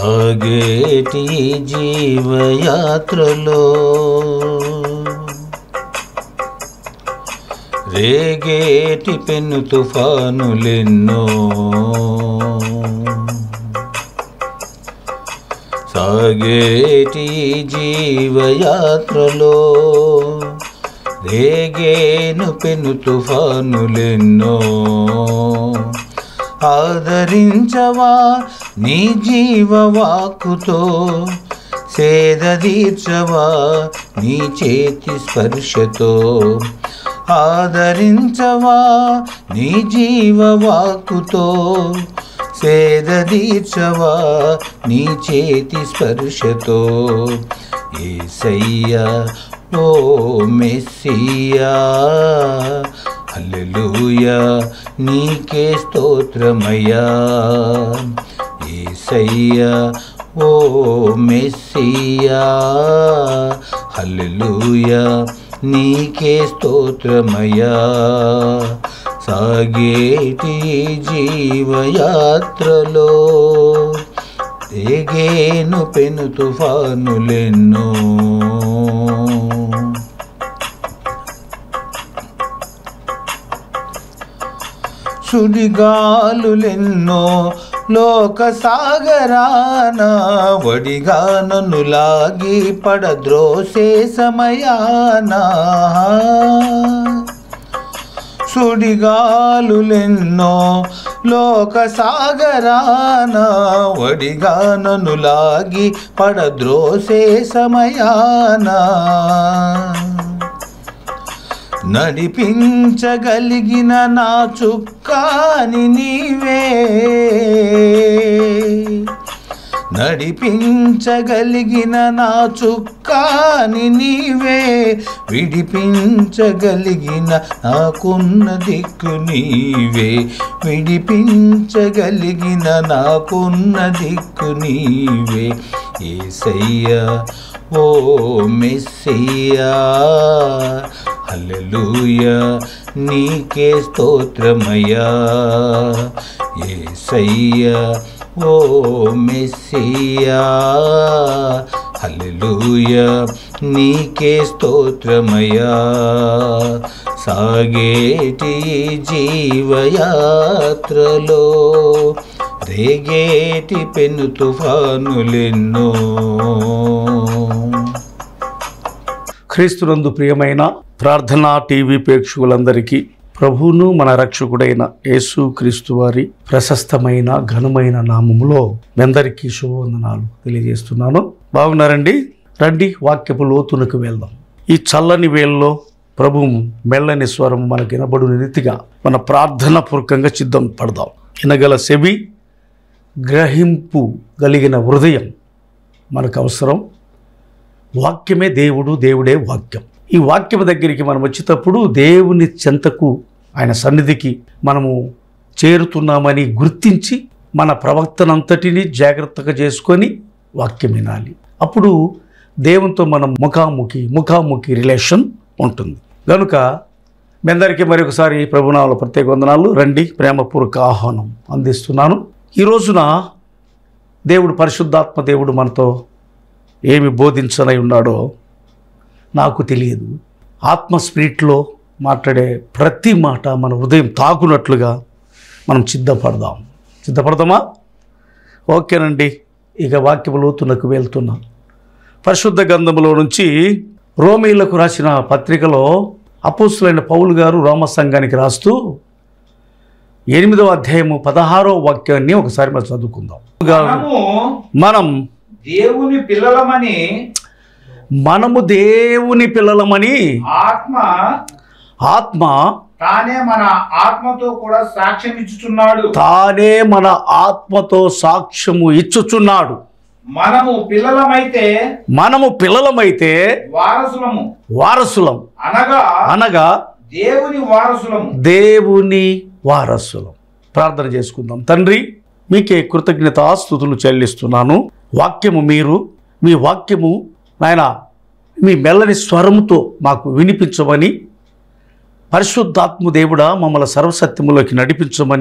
సాగేటి జీవయాత్రలో రేగేటి పెను తుఫానులెన్నో సాగేటి జీవయాత్రలో రేగేను పెను తుఫానులెన్నో ఆదరించవా నీ జీవవాకుతో సేదదీర్చవా నీ చేతి స్పర్శతో ఆదరించవా నీ జీవవాకుతో సేదదీర్చవా నీ చేతి స్పర్శతో ఏసయ్యా ఓ మెస్సియా హల్లెలూయా నీకే స్తోత్రమయ్యా ఏసయ్యా ఓ మెస్సియా హల్లెలూయా నీకే స్తోత్రమయ్యా సాగేటి జీవయాత్రలో రేగేను పెను తుఫానులెన్నో సుడిగాలులెన్నో లోక సాగరాన వడిగా నన్ను లాగి పడద్రోసే సమయానా సుడిగాలులెన్నో లోక సాగరాన వడిగా నన్ను లాగి పడద్రోసే సమయానా నడిపించగలిగిన నా చుక్కాని నీవే నడిపించగలిగిన నా చుక్కాని నీవే విడిపించగలిగిన నాకున్న దిక్కు నీవే విడిపించగలిగిన నాకున్న దిక్కు నీవే ఏసయ్యా ఓ మెస్సియా హల్లెలూయా నీకే స్తోత్రమయ్యా ఏసయ్యా ఓ మెస్సియా హల్లెలూయా నీకే స్తోత్రమయ్యా సాగేటి జీవయాత్రలో రేగేటి పెను తుఫానులెన్నో క్రీస్తునందు ప్రియమైన ప్రార్థనా టీవీ ప్రేక్షకులందరికీ ప్రభువును మన రక్షకుడైన యేసు క్రీస్తు వారి ప్రశస్తమైన ఘనమైన నామములో మీ అందరికీ శుభవందనాలు తెలియజేస్తున్నాను బాగున్నారండి రండి వాక్యపు లోతునకు వెళ్దాం ఈ చల్లని వేళలో ప్రభు మెల్లని స్వరం మనకు వినబడు రీతిగా మన ప్రార్థన పూర్వకంగా సిద్ధం పడదాం వినగల సెవి గ్రహింపు కలిగిన హృదయం మనకు అవసరం వాక్యమే దేవుడు దేవుడే వాక్యం ఈ వాక్యం దగ్గరికి మనం వచ్చేటప్పుడు దేవుని చెంతకు ఆయన సన్నిధికి మనము చేరుతున్నామని గుర్తించి మన ప్రవక్తనంతటిని జాగ్రత్తగా చేసుకొని వాక్యం వినాలి అప్పుడు దేవునితో మనం ముఖాముఖి ముఖాముఖి రిలేషన్ ఉంటుంది కనుక మీ అందరికీ మరొకసారి ప్రభునామల ప్రత్యేక వందనాలు రండి ప్రేమపూర్వక ఆహ్వానం అందిస్తున్నాను ఈ రోజున దేవుడు పరిశుద్ధాత్మ దేవుడు మనతో ఏమి బోధించనై ఉన్నాడో నాకు తెలియదు ఆత్మ స్పిరిట్లో మాట్లాడే ప్రతి మాట మన హృదయం తాకునట్లుగా మనం సిద్ధపడదాం సిద్ధపడదామా ఓకేనండి ఇక వాక్యము లోతునకు వెళ్తున్నాం పరిశుద్ధ గంధములో నుంచి రోమీలకు రాసిన పత్రికలో అపోస్తులైన పౌలు గారు రోమ సంఘానికి రాస్తూ ఎనిమిదవ అధ్యాయము పదహారో వాక్యాన్ని ఒకసారి మనం చదువుకుందాం మనము మనం దేవుని పిల్లలమని మనము దేవుని పిల్లలమని ఆత్మ ఆత్మ తానే మన ఆత్మతో కూడా సాక్ష్యం ఇచ్చుచున్నాడు తానే మన ఆత్మతో సాక్ష్యము ఇచ్చుచున్నాడు మనము పిల్లలమైతే మనము పిల్లలమైతే వారసులము వారసులం అనగా అనగా దేవుని వారసులము దేవుని వారసులం ప్రార్థన చేసుకుందాం తండ్రి మీకే కృతజ్ఞత స్థుతులు చెల్లిస్తున్నాను వాక్యము మీరు మీ వాక్యము నాయన మీ మెల్లని స్వరముతో మాకు వినిపించమని పరిశుద్ధాత్మ దేవుడా మమ్మల్ని సర్వసత్యములోకి నడిపించమని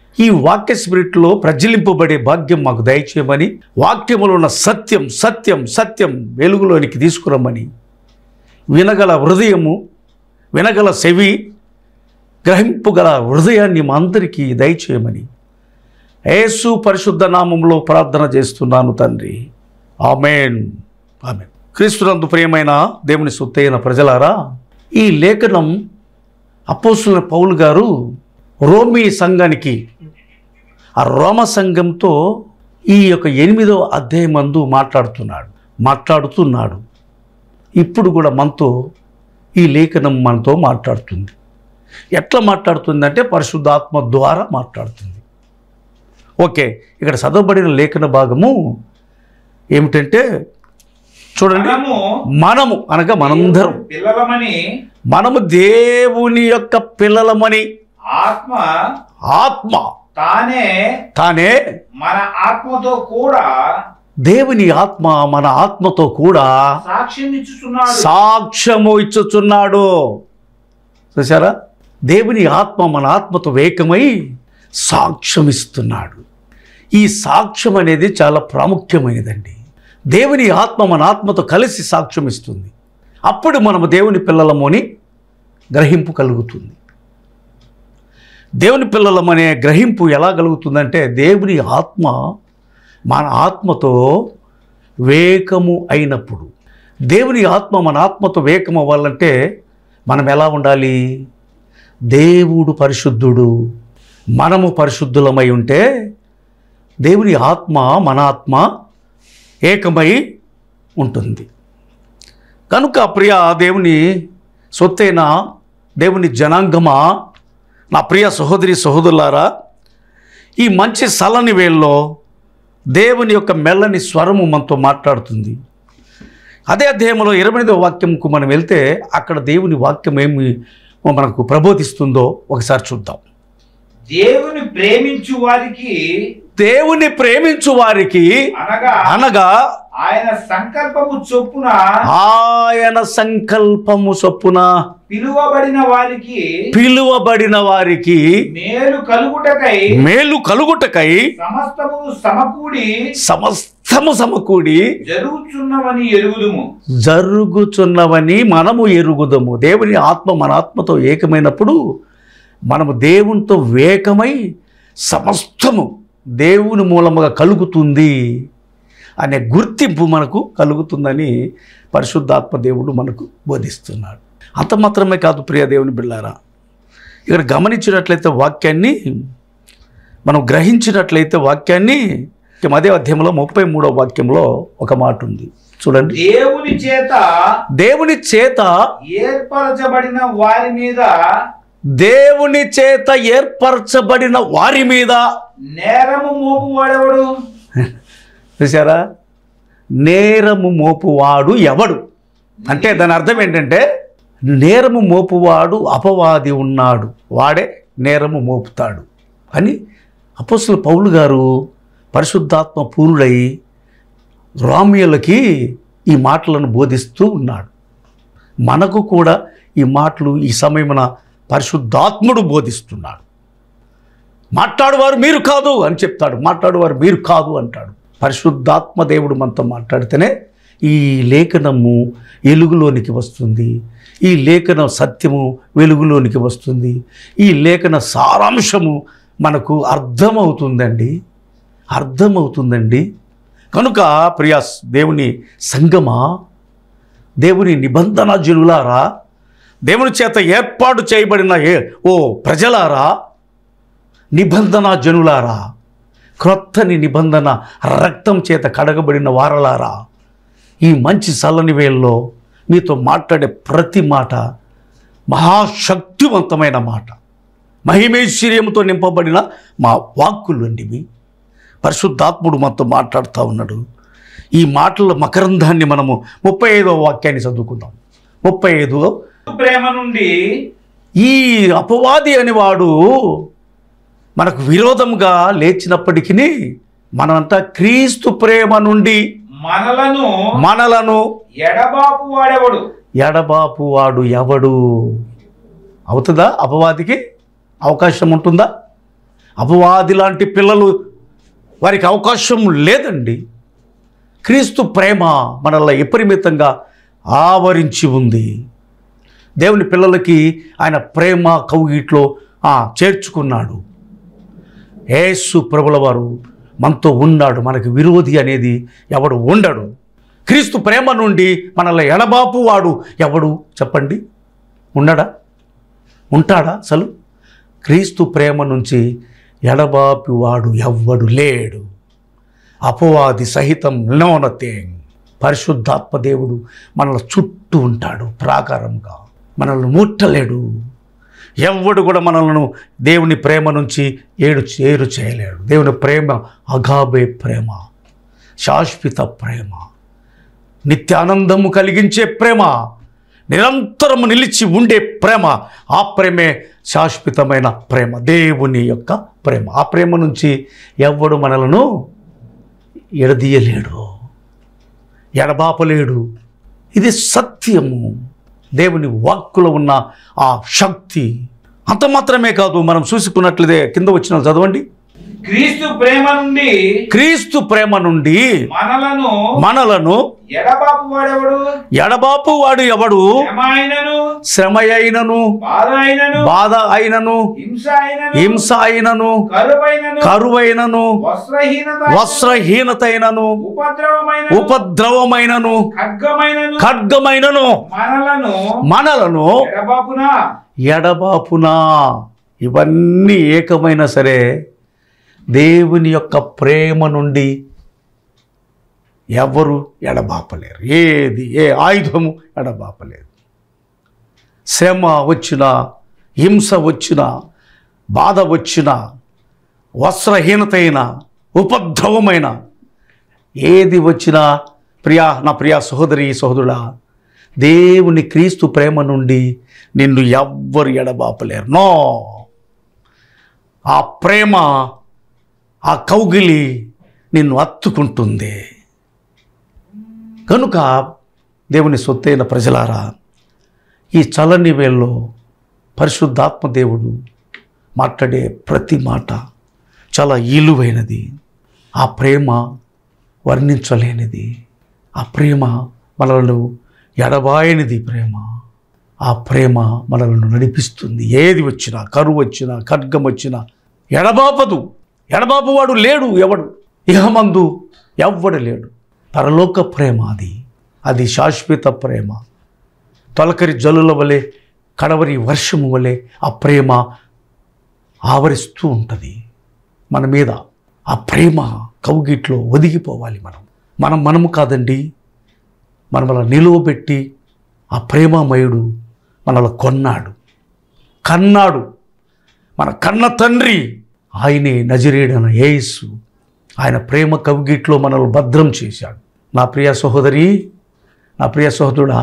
ఈ వాక్య స్పిరిట్లో ప్రజ్వలింపబడే భాగ్యం మాకు దయచేయమని వాక్యములో ఉన్న సత్యం సత్యం సత్యం వెలుగులోనికి తీసుకురమ్మని వినగల హృదయము వినగల చెవి గ్రహింపుగల హృదయాన్ని మా అందరికీ దయచేయమని యేసు పరిశుద్ధ నామంలో ప్రార్థన చేస్తున్నాను తండ్రి ఆమెన్ ఆమెన్ క్రీస్తునందు ప్రియమైన దేవుని సొత్తైన ప్రజలారా ఈ లేఖనం అపోస్తుల పౌలు గారు రోమీ సంఘానికి ఆ రోమ సంఘంతో ఈ యొక్క ఎనిమిదో అధ్యాయం మందు మాట్లాడుతున్నాడు మాట్లాడుతున్నాడు ఇప్పుడు కూడా మనతో ఈ లేఖనం మనతో మాట్లాడుతుంది ఎట్లా మాట్లాడుతుందంటే పరిశుద్ధాత్మ ద్వారా మాట్లాడుతుంది ఓకే ఇక్కడ చదవబడిన లేఖన భాగము ఏమిటంటే చూడండి మనము మనము అనగా మనందరం పిల్లలమని మనము దేవుని యొక్క పిల్లలమని ఆత్మ ఆత్మ తానే తానే మన ఆత్మతో కూడా దేవుని ఆత్మ మన ఆత్మతో కూడా సాక్ష్యం ఇచ్చుచున్నాడు సాక్ష్యము ఇచ్చుచున్నాడు చూసారా దేవుని ఆత్మ మన ఆత్మతో వేకమై సాక్ష్యం ఇస్తున్నాడు ఈ సాక్ష్యం అనేది చాలా ప్రాముఖ్యమైనదండి దేవుని ఆత్మ మన ఆత్మతో కలిసి సాక్ష్యం ఇస్తుంది అప్పుడు మనము దేవుని పిల్లలమని గ్రహింపు కలుగుతుంది దేవుని పిల్లలమనే గ్రహింపు ఎలా కలుగుతుందంటే దేవుని ఆత్మ మన ఆత్మతో వేకము అయినప్పుడు దేవుని ఆత్మ మన ఆత్మతో వేకం అవ్వాలంటే మనం ఎలా ఉండాలి దేవుడు పరిశుద్ధుడు మనము పరిశుద్ధులమై ఉంటే దేవుని ఆత్మ మన ఆత్మ ఏకమై ఉంటుంది కనుక ప్రియ దేవుని సొత్తైన దేవుని జనాంగమా నా ప్రియ సహోదరి సహోదరులారా ఈ మంచి సలని వేల్లో దేవుని యొక్క మెల్లని స్వరము మనతో మాట్లాడుతుంది అదే అధ్యాయంలో ఇరవై ఎనిమిదవ వాక్యంకు మనం వెళ్తే అక్కడ దేవుని వాక్యం ఏమి మనకు ప్రబోధిస్తుందో ఒకసారి చూద్దాం దేవుని ప్రేమించు వారికి దేవుని ప్రేమించు వారికి అనగా అనగా ఆయన సంకల్పము చొప్పున ఆయన సంకల్పము చొప్పున పిలువబడిన వారికి పిలువబడిన వారికి మేలు కలుగుటకై మేలు కలుగుటకై సమస్తము సమకూడి సమస్తము సమకూడి జరుగుచున్నవని ఎరుగుదుము జరుగుచున్నవని మనము ఎరుగుదము దేవుని ఆత్మ మన ఆత్మతో ఏకమైనప్పుడు మనము దేవునితో వేకమై సమస్తము దేవుని మూలముగా కలుగుతుంది అనే గుర్తింపు మనకు కలుగుతుందని పరిశుద్ధాత్మ దేవుడు మనకు బోధిస్తున్నాడు అంత మాత్రమే కాదు ప్రియ దేవుని బిళ్ళారా ఇక్కడ గమనించినట్లయితే వాక్యాన్ని మనం గ్రహించినట్లయితే వాక్యాన్ని అదే అధ్యాయంలో ముప్పై మూడో వాక్యంలో ఒక మాట ఉంది చూడండి దేవుని చేత దేవుని చేత ఏర్పరచబడిన వారి మీద దేవుని చేత ఏర్పరచబడిన వారి మీద నేరము మోపు వాడెవడు చూసారా నేరము మోపువాడు ఎవడు అంటే దాని అర్థం ఏంటంటే నేరము మోపువాడు అపవాది ఉన్నాడు వాడే నేరము మోపుతాడు అని అపోస్తుల పౌలు గారు పరిశుద్ధాత్మ పూర్ణుడై రామ్యులకి ఈ మాటలను బోధిస్తూ ఉన్నాడు మనకు కూడా ఈ మాటలు ఈ సమయమున పరిశుద్ధాత్ముడు బోధిస్తున్నాడు మాట్లాడువారు మీరు కాదు అని చెప్తాడు మాట్లాడువారు మీరు కాదు అంటాడు పరిశుద్ధాత్మ దేవుడు మనతో మాట్లాడితేనే ఈ లేఖనము వెలుగులోనికి వస్తుంది ఈ లేఖన సత్యము వెలుగులోనికి వస్తుంది ఈ లేఖన సారాంశము మనకు అర్థమవుతుందండి అర్థమవుతుందండి కనుక ప్రియాస్ దేవుని సంగమా దేవుని నిబంధన జనులారా దేవుని చేత ఏర్పాటు చేయబడిన ఏ ఓ ప్రజలారా నిబంధన జనులారా క్రొత్తని నిబంధన రక్తం చేత కడగబడిన వారలారా ఈ మంచి చల్లని వేళల్లో మీతో మాట్లాడే ప్రతి మాట మహాశక్తివంతమైన మాట మహిమేశ్వర్యంతో నింపబడిన మా వాక్కులు అండి మీ పరిశుద్ధాత్ముడు మనతో మాట్లాడుతూ ఉన్నాడు ఈ మాటల మకరంధాన్ని మనము ముప్పై ఐదవ వాక్యాన్ని చదువుకుందాం ముప్పై ఐదు ప్రేమ నుండి ఈ అపవాది అనేవాడు మనకు విరోధంగా లేచినప్పటికీ మనమంతా క్రీస్తు ప్రేమ నుండి మనలను మనలను ఎడబాపు వాడెవడు ఎడబాపు వాడు ఎవడు అవుతుందా అపవాదికి అవకాశం ఉంటుందా అపవాది లాంటి పిల్లలు వారికి అవకాశం లేదండి క్రీస్తు ప్రేమ మనల్ని విపరీతంగా ఆవరించి ఉంది దేవుని పిల్లలకి ఆయన ప్రేమ కౌగిట్లో ఆ, చేర్చుకున్నాడు యేసు ప్రభుల వారు మనతో ఉన్నాడు మనకి విరోధి అనేది ఎవడు ఉండడు క్రీస్తు ప్రేమ నుండి మనల్ని ఎడబాపు వాడు ఎవడు చెప్పండి ఉండడా ఉంటాడా అసలు క్రీస్తు ప్రేమ నుంచి ఎడబాపి వాడు ఎవ్వడు లేడు అపవాది సహితం నోనతేంగ్ పరిశుద్ధాత్మ దేవుడు మనల్ని చుట్టూ ఉంటాడు ప్రాకారంగా మనల్ని ముట్టలేడు ఎవ్వడు కూడా మనల్ని దేవుని ప్రేమ నుంచి ఏడు చేరు చేయలేడు దేవుని ప్రేమ అగాబే ప్రేమ శాశ్వత ప్రేమ నిత్యానందము కలిగించే ప్రేమ నిరంతరము నిలిచి ఉండే ప్రేమ ఆ ప్రేమే శాశ్వతమైన ప్రేమ దేవుని యొక్క ప్రేమ ఆ ప్రేమ నుంచి ఎవ్వడు మనలను ఎడదీయలేడు ఎడబాపలేడు ఇది సత్యము దేవుని వాక్కులో ఉన్న ఆ శక్తి అంత మాత్రమే కాదు మనం చూసుకున్నట్లయితే కింద వచ్చిన చదవండి క్రీస్తు ప్రేమ నుండి క్రీస్తు ప్రేమ నుండి మనలను మనలను ఎడబాపు వాడెవడు ఎడబాపు వాడు ఎవడు శ్రమ అయినను శ్రమ అయినను బాధ అయినను బాధ అయినను హింస అయినను హింస అయినను కరువైనను కరువైనను వస్త్రహీనత వస్త్రహీనత అయినను ఉపద్రవమైన ఉపద్రవమైనను ఖడ్గమైనను ఖడ్గమైనను మనలను మనలను ఎడబాపున ఎడబాపునా ఇవన్నీ ఏకమైనా సరే దేవుని యొక్క ప్రేమ నుండి ఎవరు ఎడబాపలేరు ఏది ఏ ఆయుధము ఎడబాపలేదు శ్రమ వచ్చినా హింస వచ్చినా బాధ వచ్చినా వస్త్రహీనతైన ఉపద్రవమైన ఏది వచ్చినా ప్రియా నా ప్రియా సహోదరి సహోదరుడా దేవుని క్రీస్తు ప్రేమ నుండి నిన్ను ఎవ్వరు ఎడబాపలేరు నో ఆ ప్రేమ ఆ కౌగిలి నిన్ను అత్తుకుంటుంది కనుక దేవుని సొత్తైన ప్రజలారా ఈ చలని వేల్లో పరిశుద్ధాత్మ దేవుడు మాట్లాడే ప్రతి మాట చాలా ఈలువైనది ఆ ప్రేమ వర్ణించలేనిది ఆ ప్రేమ మనలను ఎడబాయనిది ప్రేమ ఆ ప్రేమ మనలను నడిపిస్తుంది ఏది వచ్చినా కరువు వచ్చినా ఖడ్గం వచ్చినా ఎడబాపదు ఎడబాపు వాడు లేడు ఎవడు ఇహమందు ఎవ్వడు లేడు పరలోక ప్రేమ అది అది శాశ్వత ప్రేమ తొలకరి జల్లుల వలె కడవరి వర్షము వలె ఆ ప్రేమ ఆవరిస్తూ ఉంటుంది మన మీద ఆ ప్రేమ కౌగిట్లో ఒదిగిపోవాలి మనం మనం మనము కాదండి మనమల నిలువబెట్టి ఆ ప్రేమమయుడు మనలో కొన్నాడు కన్నాడు మన కన్న తండ్రి ఆయనే నజరేడన యేసు ఆయన ప్రేమ కవిగిట్లో మనల్ని భద్రం చేశాడు నా ప్రియ సహోదరి నా ప్రియ సహోదరుడా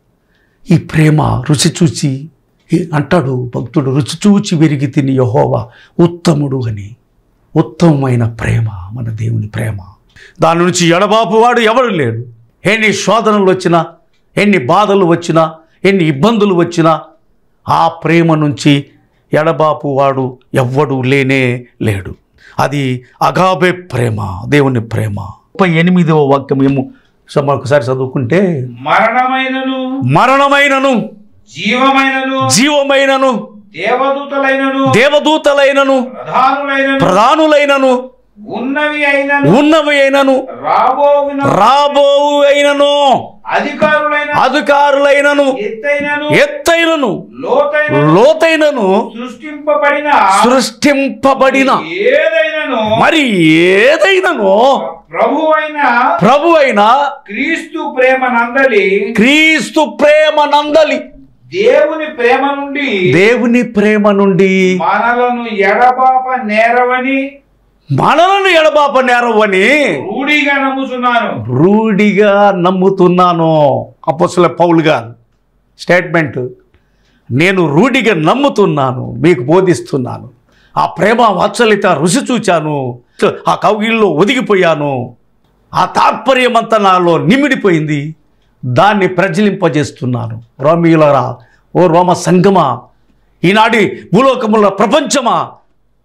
ఈ ప్రేమ రుచి చూచి ఈ- అంటాడు భక్తుడు రుచి చూచి విరిగి తిని యహోవా ఉత్తముడు అని ఉత్తమమైన ప్రేమ మన దేవుని ప్రేమ దాని నుంచి ఎడబాపు వాడు ఎవడు లేడు ఎన్ని శోధనలు వచ్చినా ఎన్ని బాధలు వచ్చినా ఎన్ని ఇబ్బందులు వచ్చినా ఆ ప్రేమ నుంచి ఎడబాపు వాడు ఎవ్వడు లేనే లేడు అది అగాబే ప్రేమ దేవుని ప్రేమ ముప్పై ఎనిమిదవ వాక్యం ఏమో సమ ఒకసారి చదువుకుంటే మరణమైనను మరణమైనను జీవమైనను జీవమైనను దేవదూతలైనను దేవదూతలైనను ప్రధానులైనను ప్రధానులైనను ఉన్నవి అయినను ఉన్నవి అయినను రాబోవిన రాబోవు అయినను అధికారులైన అధికారులైనను ఎత్తైనను ఎత్తైనను లోతైన లోతైనను సృష్టింపబడిన సృష్టింపబడిన ఏదైనను మరి ఏదైనను ప్రభు అయిన ప్రభు అయిన క్రీస్తు ప్రేమ నందలి క్రీస్తు ప్రేమ నందలి దేవుని ప్రేమ నుండి దేవుని ప్రేమ నుండి మనలను ఎడబాప నేరవని మనలను ఎడబాప నేరవని రూఢిగా నమ్ముచున్నాను రూఢిగా నమ్ముతున్నాను అపోసల పౌల్ గారు స్టేట్మెంట్ నేను రూఢిగా నమ్ముతున్నాను మీకు బోధిస్తున్నాను ఆ ప్రేమ వాత్సల్యత రుచి చూచాను ఆ కౌగిల్లో ఒదిగిపోయాను ఆ తాత్పర్యమంతా నాలో నిమిడిపోయింది దాన్ని ప్రజలింపజేస్తున్నాను రోమియులరా ఓ రోమ సంగమా ఈనాటి భూలోకముల ప్రపంచమా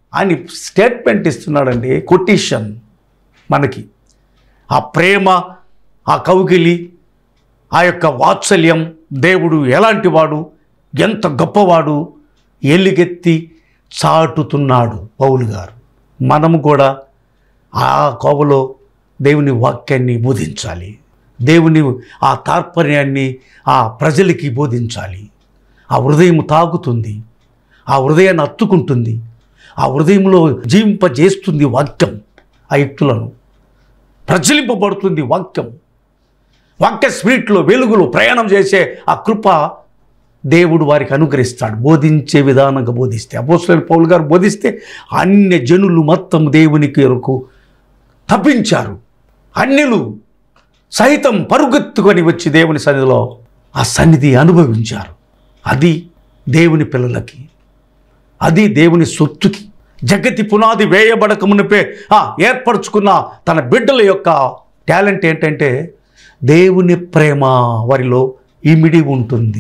అని స్టేట్మెంట్ ఇస్తున్నాడండి కొటేషన్ మనకి ఆ ప్రేమ ఆ కౌగిలి ఆ యొక్క వాత్సల్యం దేవుడు ఎలాంటి వాడు ఎంత గొప్పవాడు ఎలుగెత్తి చాటుతున్నాడు పౌలు గారు మనము కూడా ఆ కోవలో దేవుని వాక్యాన్ని బోధించాలి దేవుని ఆ తాత్పర్యాన్ని ఆ ప్రజలకి బోధించాలి ఆ హృదయం తాగుతుంది ఆ హృదయాన్ని అత్తుకుంటుంది ఆ హృదయంలో జీవింపజేస్తుంది వాక్యం ఆ వ్యక్తులను ప్రచలింపబడుతుంది వాక్యం వాక్య స్పిరిట్లో వెలుగులో ప్రయాణం చేసే ఆ కృప దేవుడు వారికి అనుగ్రహిస్తాడు బోధించే విధానంగా బోధిస్తే అపోస్తులైన పౌలు గారు బోధిస్తే అన్య జనులు మొత్తం దేవునికి కొరకు తప్పించారు అన్యులు సైతం పరుగెత్తుకొని వచ్చి దేవుని సన్నిధిలో ఆ సన్నిధి అనుభవించారు అది దేవుని పిల్లలకి అది దేవుని సొత్తుకి జగతి పునాది వేయబడక మునిపే ఆ, ఏర్పరచుకున్న తన బిడ్డల యొక్క టాలెంట్ ఏంటంటే దేవుని ప్రేమ వారిలో ఇమిడి ఉంటుంది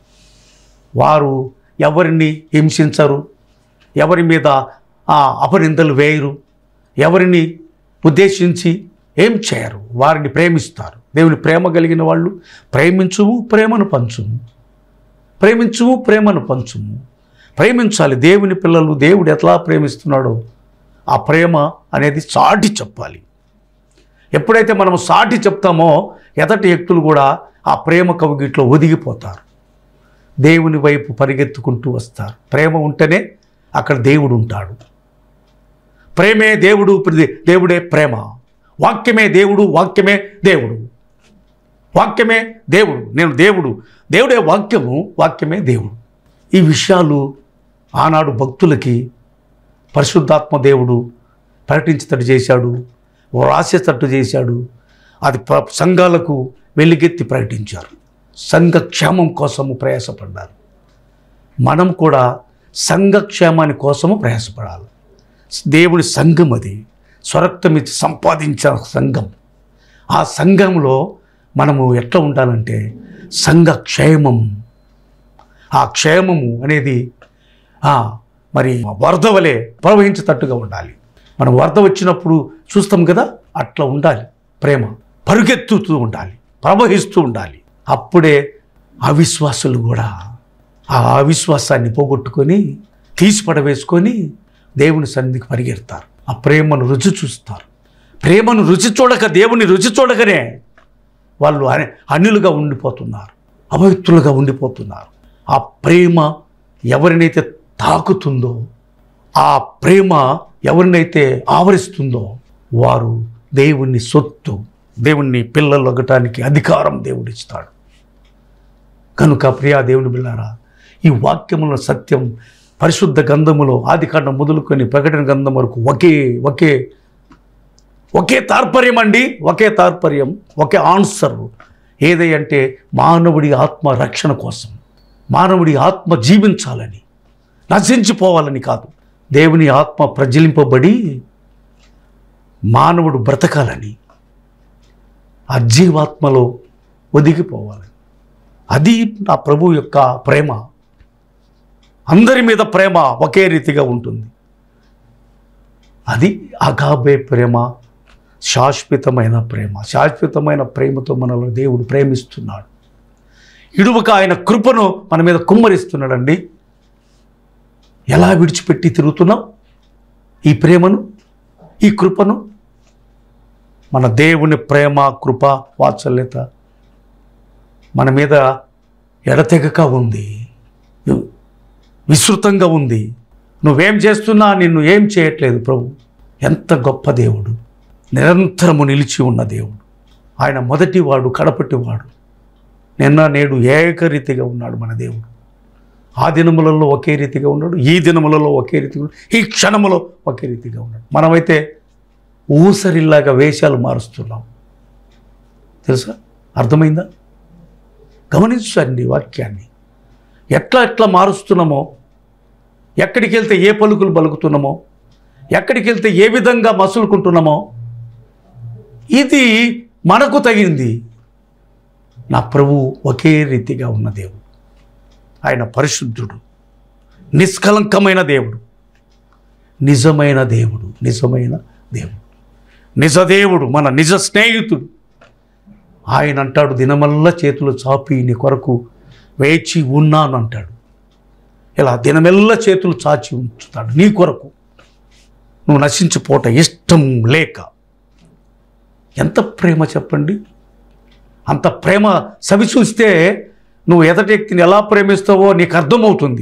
వారు ఎవరిని హింసించరు ఎవరి మీద ఆ, అపనిందలు వేయరు ఎవరిని ఉద్దేశించి ఏం చేయరు వారిని ప్రేమిస్తారు దేవుని ప్రేమ కలిగిన వాళ్ళు ప్రేమించుము ప్రేమను పంచుము ప్రేమించుము ప్రేమను పంచుము ప్రేమించాలి దేవుని పిల్లలు దేవుడు ఎట్లా ప్రేమిస్తున్నాడో ఆ ప్రేమ అనేది చాటి చెప్పాలి ఎప్పుడైతే మనం సాటి చెప్తామో ఎదటి వ్యక్తులు కూడా ఆ ప్రేమ కవిగిట్లో ఒదిగిపోతారు దేవుని వైపు పరిగెత్తుకుంటూ వస్తారు ప్రేమ ఉంటేనే అక్కడ దేవుడు ఉంటాడు ప్రేమే దేవుడు ప్రతి- దేవుడే ప్రేమ వాక్యమే దేవుడు వాక్యమే దేవుడు వాక్యమే దేవుడు నేను దేవుడు దేవుడే వాక్యము వాక్యమే దేవుడు ఈ విషయాలు ఆనాడు భక్తులకి పరిశుద్ధాత్మ దేవుడు ప్రకటించేటట్టు చేశాడు రాసేటట్టు చేశాడు అది ప్ర- సంఘాలకు వెలుగెత్తి ప్రకటించారు సంఘ క్షేమం కోసము ప్రయాసపడ్డారు మనం కూడా సంఘక్షేమాని కోసము ప్రయాసపడాలి దేవుని సంఘం అది స్వరక్తమిచ్చి సంపాదించిన సంఘం ఆ సంఘంలో మనము ఎట్లా ఉండాలంటే సంఘ క్షేమం ఆ క్షేమము అనేది ఆ, మరి వరద వలె ప్రవహించేటట్టుగా ఉండాలి మనం వరద వచ్చినప్పుడు చూస్తాం కదా అట్లా ఉండాలి ప్రేమ పరుగెత్తుతూ ఉండాలి ప్రవహిస్తూ ఉండాలి అప్పుడే అవిశ్వాసులు కూడా ఆ అవిశ్వాసాన్ని పోగొట్టుకొని తీసి పడవేసుకొని దేవుని సన్నిధికి పరిగెడతారు ఆ ప్రేమను రుచి చూస్తారు ప్రేమను రుచి చూడక దేవుని రుచి చూడకనే వాళ్ళు అని- అన్యులుగా ఉండిపోతున్నారు అపవిత్రులుగా ఉండిపోతున్నారు ఆ ప్రేమ ఎవరినైతే తాకుతుందో ఆ ప్రేమ ఎవరినైతే ఆవరిస్తుందో వారు దేవుని సొత్తు దేవుణ్ణి పిల్లలు అగటానికి అధికారం దేవుడిస్తాడు కనుక ప్రియా దేవుని బిళ్ళారా ఈ వాక్యముల సత్యం పరిశుద్ధ గంధములో ఆదికాండం మొదలుకొని ప్రకటన గంధం వరకు ఒకే ఒకే ఒకే తాత్పర్యం అండి ఒకే తాత్పర్యం ఒకే ఆన్సర్ ఏది అంటే మానవుడి ఆత్మ రక్షణ కోసం మానవుడి ఆత్మ జీవించాలని నశించిపోవాలని కాదు దేవుని ఆత్మ ప్రజ్వలింపబడి మానవుడు బ్రతకాలని ఆ జీవాత్మలో ఒదిగిపోవాలని అది నా ప్రభు యొక్క ప్రేమ అందరి మీద ప్రేమ ఒకే రీతిగా ఉంటుంది అది అగాబే ప్రేమ శాశ్వతమైన ప్రేమ శాశ్వతమైన ప్రేమతో మనల్ని దేవుడు ప్రేమిస్తున్నాడు ఇడువక ఆయన కృపను మన మీద కుమ్మరిస్తున్నాడండి ఎలా విడిచిపెట్టి తిరుగుతున్నాం ఈ ప్రేమను ఈ కృపను మన దేవుని ప్రేమ కృప వాత్సల్యత మన మీద ఎడతెగక ఉంది విస్తృతంగా ఉంది నువ్వేం చేస్తున్నా నిన్ను ఏం చేయట్లేదు ప్రభు ఎంత గొప్ప దేవుడు నిరంతరము నిలిచి ఉన్న దేవుడు ఆయన మొదటివాడు కడపటివాడు నిన్న నేడు ఏకరీతిగా ఉన్నాడు మన దేవుడు ఆ దినములలో ఒకే రీతిగా ఉన్నాడు ఈ దినములలో ఒకే రీతిగా ఉన్నాడు ఈ క్షణములో ఒకే రీతిగా ఉన్నాడు మనమైతే ఊసరిల్లాగా వేషాలు మారుస్తున్నాం తెలుసా అర్థమైందా గమనించండి వాక్యాన్ని ఎట్లా ఎట్లా మారుస్తున్నామో ఎక్కడికి వెళ్తే ఏ పలుకులు పలుకుతున్నామో ఎక్కడికి వెళ్తే ఏ విధంగా మసులుకుంటున్నామో ఇది మనకు తగింది నా ప్రభు ఒకే రీతిగా ఉన్న దేవుడు ఆయన పరిశుద్ధుడు నిష్కలంకమైన దేవుడు నిజమైన దేవుడు నిజమైన దేవుడు నిజదేవుడు మన నిజ స్నేహితుడు ఆయన అంటాడు దినమల్లా చేతులు చాపి నీ కొరకు వేచి ఉన్నాను అంటాడు ఇలా దినమెల్లా చేతులు చాచి ఉంచుతాడు నీ కొరకు నువ్వు నశించిపోట ఇష్టం లేక ఎంత ప్రేమ చెప్పండి అంత ప్రేమ సవి చూస్తే నువ్వు ఎదటి వ్యక్తిని ఎలా ప్రేమిస్తావో నీకు అర్థమవుతుంది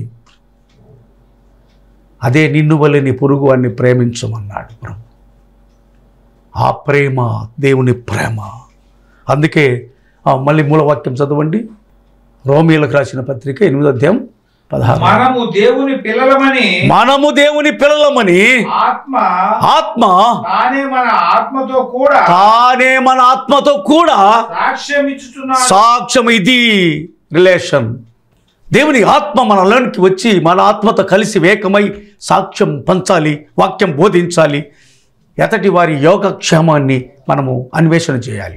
అదే నిన్ను వల్లే నీ పొరుగు వాడిని ప్రేమించమన్నాడు ప్రభు ఆ ప్రేమ దేవుని ప్రేమ అందుకే ఆ మళ్ళీ మూలవాక్యం చదవండి రోమిలకు రాసిన పత్రిక ఎనిమిదో అధ్యాయం పదహారు మనము దేవుని పిల్లలమని మనము దేవుని పిల్లలమని ఆత్మ ఆత్మ తానే మన ఆత్మతో కూడా తానే మన ఆత్మతో కూడా సాక్ష్యం ఇచ్చుచున్నాడు సాక్ష్యం ఇది రిలేషన్ దేవుని ఆత్మ మనలోనికి వచ్చి మన ఆత్మతో కలిసి వేకమై సాక్ష్యం పంచాలి వాక్యం బోధించాలి ఎతటి వారి యోగక్షేమాన్ని మనము అన్వేషణ చేయాలి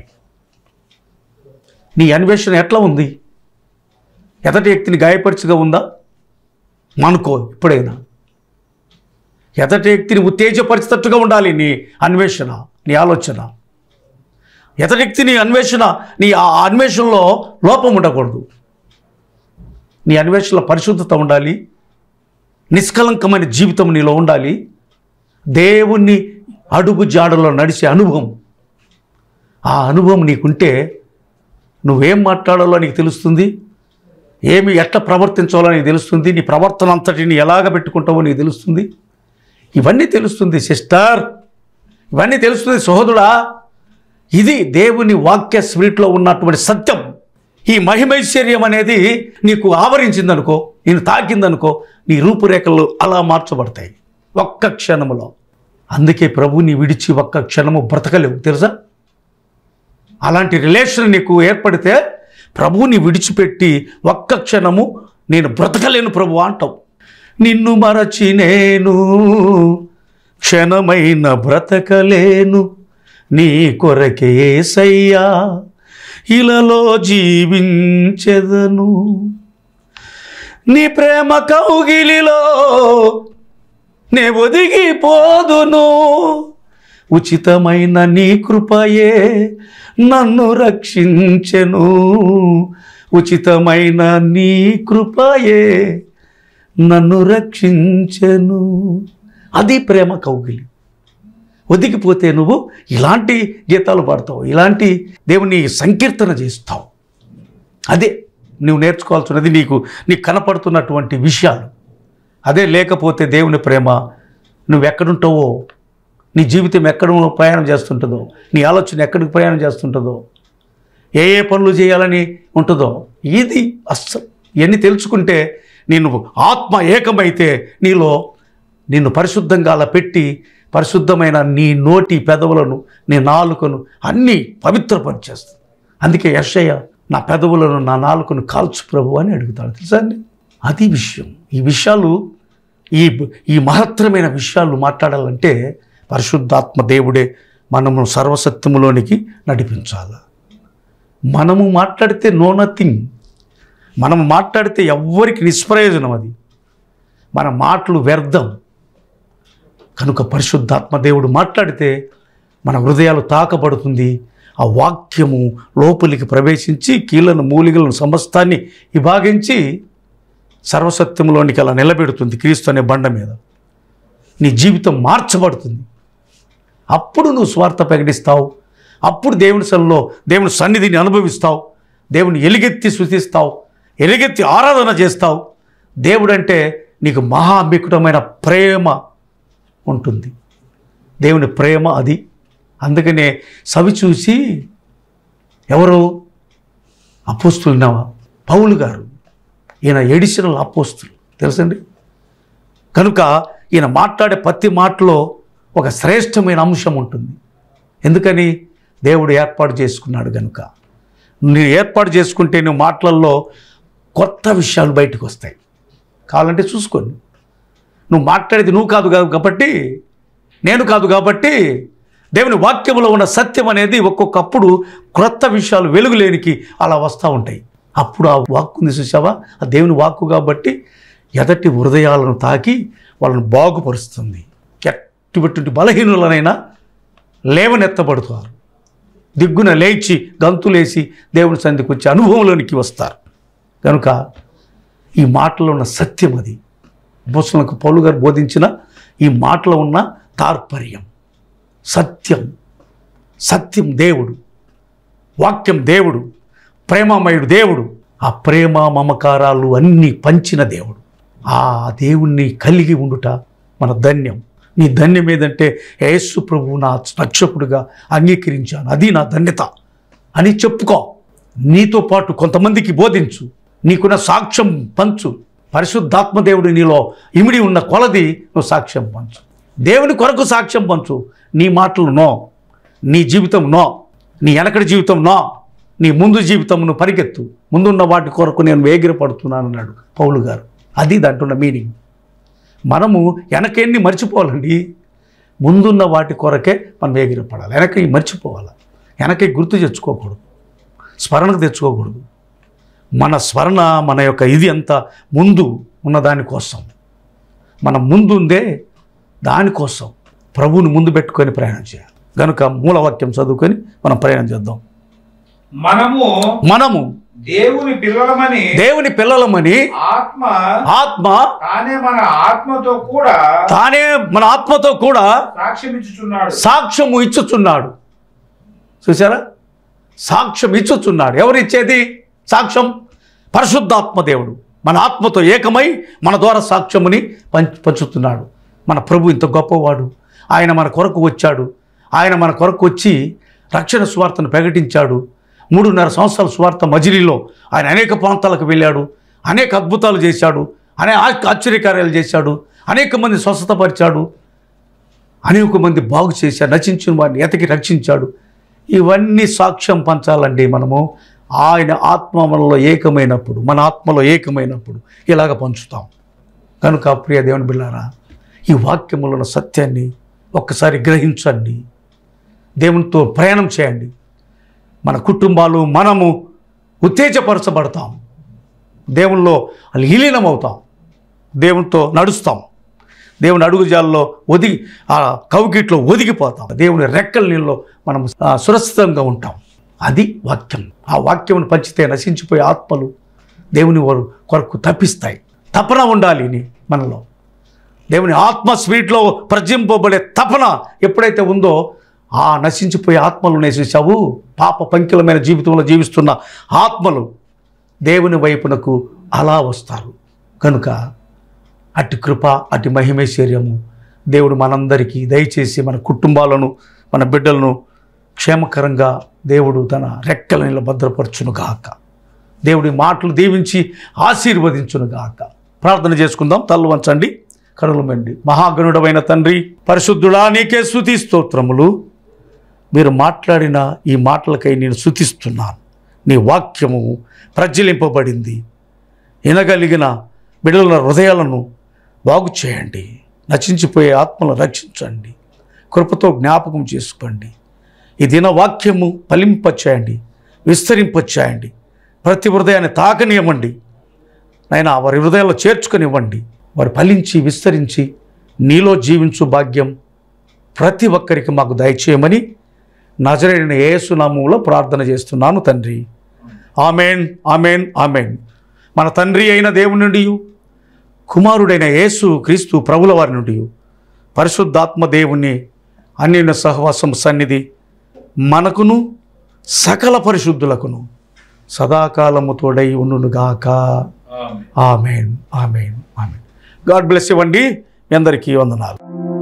నీ అన్వేషణ ఎట్లా ఉంది ఎతటి వ్యక్తిని గాయపరచుగా ఉందా మనకో ఇప్పుడైనా ఎతటి వ్యక్తిని ఉత్తేజపరిచేటట్టుగా ఉండాలి నీ అన్వేషణ నీ ఆలోచన ఎతటి వ్యక్తిని అన్వేషణ నీ ఆ అన్వేషణలో లోపం ఉండకూడదు నీ అన్వేషణలో పరిశుద్ధత ఉండాలి నిష్కలంకమైన జీవితం నీలో ఉండాలి దేవుణ్ణి అడుగు జాడలో నడిచే అనుభవం ఆ అనుభవం నీకుంటే నువ్వేం మాట్లాడాలో నీకు తెలుస్తుంది ఏమి ఎట్లా ప్రవర్తించాలో నీకు తెలుస్తుంది నీ ప్రవర్తన అంతటిని ఎలాగ పెట్టుకుంటావో నీకు తెలుస్తుంది ఇవన్నీ తెలుస్తుంది సిస్టర్ ఇవన్నీ తెలుస్తుంది సహోదరుడా ఇది దేవుని వాక్య స్పిరిట్లో ఉన్నటువంటి సత్యం ఈ మహిమైశ్వర్యం అనేది నీకు ఆవరించిందనుకో నేను తాకిందనుకో నీ రూపురేఖలు అలా మార్చబడతాయి ఒక్క క్షణములో అందుకే ప్రభుని విడిచి ఒక్క క్షణము బ్రతకలేవు తెలుసా అలాంటి రిలేషన్ నీకు ఏర్పడితే ప్రభువుని విడిచిపెట్టి ఒక్క క్షణము నేను బ్రతకలేను ప్రభు అంటావు నిన్ను మరచి నేను క్షణమైన బ్రతకలేను నీ కొరకే సయ్యా ఇలలో జీవించెదను నీ ప్రేమ కౌగిలిలో నే ఒదిగిపోదును ఉచితమైన నీ కృపయే నన్ను రక్షించెను ఉచితమైన నీ కృపయే నన్ను రక్షించెను అది ప్రేమ కౌగిలి ఒదిగిపోతే నువ్వు ఇలాంటి గీతాలు పాడతావు ఇలాంటి దేవుని సంకీర్తన చేస్తావు అదే నువ్వు నేర్చుకోవాల్సినది నీకు నీకు కనపడుతున్నటువంటి విషయాలు అదే లేకపోతే దేవుని ప్రేమ నువ్వు ఎక్కడుంటావో నీ జీవితం ఎక్కడ ప్రయాణం చేస్తుంటుందో నీ ఆలోచన ఎక్కడికి ప్రయాణం చేస్తుంటుందో ఏ ఏ పనులు చేయాలని ఉంటుందో ఇది అస్సలు ఇవన్నీ తెలుసుకుంటే నేను ఆత్మ ఏకమైతే నీలో నిన్ను పరిశుద్ధంగా అలా పెట్టి పరిశుద్ధమైన నీ నోటి పెదవులను నీ నాలుకను అన్నీ పవిత్రపరిచేస్తుంది అందుకే యశయ్య నా పెదవులను నా నాలుకను కాల్చు ప్రభు అని అడుగుతాడు తెలుసా అండి అది విషయం ఈ విషయాలు ఈ ఈ మహత్తరమైన విషయాలు మాట్లాడాలంటే పరిశుద్ధాత్మ దేవుడే మనము సర్వసత్యములోనికి నడిపించాలి మనము మాట్లాడితే నో నథింగ్ మనం మాట్లాడితే ఎవ్వరికి నిష్ప్రయోజనం అది మన మాటలు వ్యర్థం కనుక పరిశుద్ధాత్మ దేవుడు మాట్లాడితే మన హృదయాలు తాకబడుతుంది ఆ వాక్యము లోపలికి ప్రవేశించి కీళ్ళను మూలికలను సమస్తాన్ని విభాగించి సర్వసత్యంలోనికి అలా నిలబెడుతుంది క్రీస్తు అనే బండ మీద నీ జీవితం మార్చబడుతుంది అప్పుడు నువ్వు స్వార్థ ప్రకటిస్తావు అప్పుడు దేవుని సన్నిలో దేవుని సన్నిధిని అనుభవిస్తావు దేవుని ఎలుగెత్తి శృతిస్తావు ఎలుగెత్తి ఆరాధన చేస్తావు దేవుడంటే నీకు మహామికుటమైన ప్రేమ ఉంటుంది దేవుని ప్రేమ అది అందుకనే సవి చూసి ఎవరు అపోస్తులు పౌలు గారు ఈయన ఎడిషనల్ అపోస్తులు తెలుసండి కనుక ఈయన మాట్లాడే ప్రతి మాటలో ఒక శ్రేష్టమైన అంశం ఉంటుంది ఎందుకని దేవుడు ఏర్పాటు చేసుకున్నాడు కనుక నువ్వు ఏర్పాటు చేసుకుంటే నువ్వు మాటలలో కొత్త విషయాలు బయటకు వస్తాయి కావాలంటే చూసుకోండి నువ్వు మాట్లాడేది నువ్వు కాదు కాదు కాబట్టి నేను కాదు కాబట్టి దేవుని వాక్యంలో ఉన్న సత్యం అనేది ఒక్కొక్కప్పుడు క్రొత్త విషయాలు వెలుగులేనికి అలా వస్తూ ఉంటాయి అప్పుడు ఆ వాక్కుంది చూసావా ఆ దేవుని వాక్కు కాబట్టి ఎదటి హృదయాలను తాకి వాళ్ళని బాగుపరుస్తుంది ఇటువంటి బలహీనులనైనా లేవనెత్తబడుతారు దిగ్గున లేచి గంతులేసి దేవుని సంధికి వచ్చి అనుభవంలోనికి వస్తారు కనుక ఈ మాటలో ఉన్న సత్యం అది అపోస్తులకు పౌలు గారు బోధించిన ఈ మాటలో ఉన్న తాత్పర్యం సత్యం సత్యం దేవుడు వాక్యం దేవుడు ప్రేమమయుడు దేవుడు ఆ ప్రేమ మమకారాలు అన్నీ పంచిన దేవుడు ఆ దేవుణ్ణి కలిగి ఉండుట మన ధన్యం నీ ధన్యం ఏదంటే యేసు ప్రభు నా రక్షకుడుగా అంగీకరించాను అది నా ధన్యత అని చెప్పుకో నీతో పాటు కొంతమందికి బోధించు నీకున్న సాక్ష్యం పంచు పరిశుద్ధాత్మ దేవుడు నీలో ఇమిడి ఉన్న కొలది నువ్వు సాక్ష్యం పంచు దేవుని కొరకు సాక్ష్యం పంచు నీ మాటలు నో నీ జీవితం నో నీ వెనకటి జీవితం నో నీ ముందు జీవితమును పరిగెత్తు ముందున్న వాటి కొరకు నేను వేగిరపడుతున్నాను అన్నాడు పౌలు గారు అది దాంట్లో మీనింగ్ మనము వెనకెన్ని మర్చిపోవాలండి ముందున్న వాటి కొరకే మనం వేగిరపడాలి వెనక మర్చిపోవాలి వెనక గుర్తు తెచ్చుకోకూడదు స్మరణకు తెచ్చుకోకూడదు మన స్మరణ మన యొక్క ఇది అంతా ముందు ఉన్న దానికోసం మన ముందుందే దానికోసం ప్రభువుని ముందు పెట్టుకొని ప్రయాణం చేయాలి కనుక మూలవాక్యం చదువుకొని మనం ప్రయాణం చేద్దాం మనము మనము దేవుని పిల్లలమని దేవుని పిల్లలమని ఆత్మ ఆత్మ తానే మన ఆత్మతో కూడా తానే మన ఆత్మతో కూడా సాక్ష్యం ఇచ్చుచున్నాడు సాక్ష్యము ఇచ్చుచున్నాడు చూసారా సాక్ష్యం ఇచ్చుచున్నాడు ఎవరు ఇచ్చేది సాక్ష్యం పరిశుద్ధాత్మ దేవుడు మన ఆత్మతో ఏకమై మన ద్వారా సాక్ష్యముని పంచ పంచుతున్నాడు మన ప్రభు ఇంత గొప్పవాడు ఆయన మన కొరకు వచ్చాడు ఆయన మన కొరకు వచ్చి రక్షణ సువార్తను ప్రకటించాడు మూడున్నర సంవత్సరాల సువార్త మజిలీలో ఆయన అనేక ప్రాంతాలకు వెళ్ళాడు అనేక అద్భుతాలు చేశాడు అనేక ఆశ్చర్యకార్యాలు చేశాడు అనేక మంది స్వస్థతపరిచాడు అనేక మంది బాగు చేశాడు నశించిన వారిని ఎతకి రక్షించాడు ఇవన్నీ సాక్ష్యం పంచాలండి మనము ఆయన ఆత్మ మనలో ఏకమైనప్పుడు మన ఆత్మలో ఏకమైనప్పుడు ఇలాగ పంచుతాం కనుక ప్రియ దేవుని బిళ్ళారా ఈ వాక్యములో ఉన్న సత్యాన్ని ఒక్కసారి గ్రహించండి దేవునితో ప్రయాణం చేయండి మన కుటుంబాలు మనము ఉత్తేజపరచబడతాం దేవుల్లో విలీనమవుతాం దేవునితో నడుస్తాం దేవుని అడుగుజాల్లో ఒదిగి ఆ కౌగిట్లో ఒదిగిపోతాం దేవుని రెక్కల నీళ్ళలో మనం ఆ, సురక్షితంగా ఉంటాం అది వాక్యం ఆ వాక్యం పంచితే నశించిపోయే ఆత్మలు దేవుని వారు కొరకు తప్పిస్తాయి తపన ఉండాలి నీ మనలో దేవుని ఆత్మ స్వీట్లో ప్రజింపబడే తపన ఎప్పుడైతే ఉందో ఆ నశించిపోయే ఆత్మలు నేసేసావు పాప పంకిలమైన జీవితంలో జీవిస్తున్న ఆత్మలు దేవుని వైపునకు అలా వస్తారు కనుక అట్టి కృప అట్టి మహిమైశ్వర్యము దేవుడు మనందరికీ దయచేసి మన కుటుంబాలను మన బిడ్డలను క్షేమకరంగా దేవుడు తన రెక్కల నీళ్ళ భద్రపరచునుగాక దేవుడి మాటలు దీవించి ఆశీర్వదించునుగాక ప్రార్థన చేసుకుందాం తల్లు వంచండి కనులు మెండి మహాగణుడమైన తండ్రి పరిశుద్ధుడా నీకే స్థుతి స్తోత్రములు మీరు మాట్లాడిన ఈ మాటలకై నేను శుతిస్తున్నాను నీ వాక్యము ప్రజ్వలింపబడింది వినగలిగిన బిడ్డల హృదయాలను బాగు చేయండి నశించిపోయే ఆత్మలను రక్షించండి కృపతో జ్ఞాపకం చేసుకోండి ఈ దిన వాక్యము ఫలింపచేయండి విస్తరింపచేయండి ప్రతి హృదయాన్ని తాకనివ్వండి నాయన వారి హృదయాల్లో చేర్చుకొనివ్వండి వారు ఫలించి విస్తరించి నీలో జీవించు భాగ్యం ప్రతి ఒక్కరికి మాకు దయచేయమని నజరైన యేసునామంలో ప్రార్థన చేస్తున్నాను తండ్రి ఆమెన్ ఆమెన్ ఆమెన్ మన తండ్రి అయిన దేవుని నుండి కుమారుడైన యేసు క్రీస్తు ప్రభుల వారి నుండి పరిశుద్ధాత్మ దేవుని అన్యున సహవాసం సన్నిధి మనకును సకల పరిశుద్ధులకును సదాకాలము తోడై ఉండునుగాక amen. Amen amen amen God bless ఇవ్వండి మీ అందరికీ వందనాలు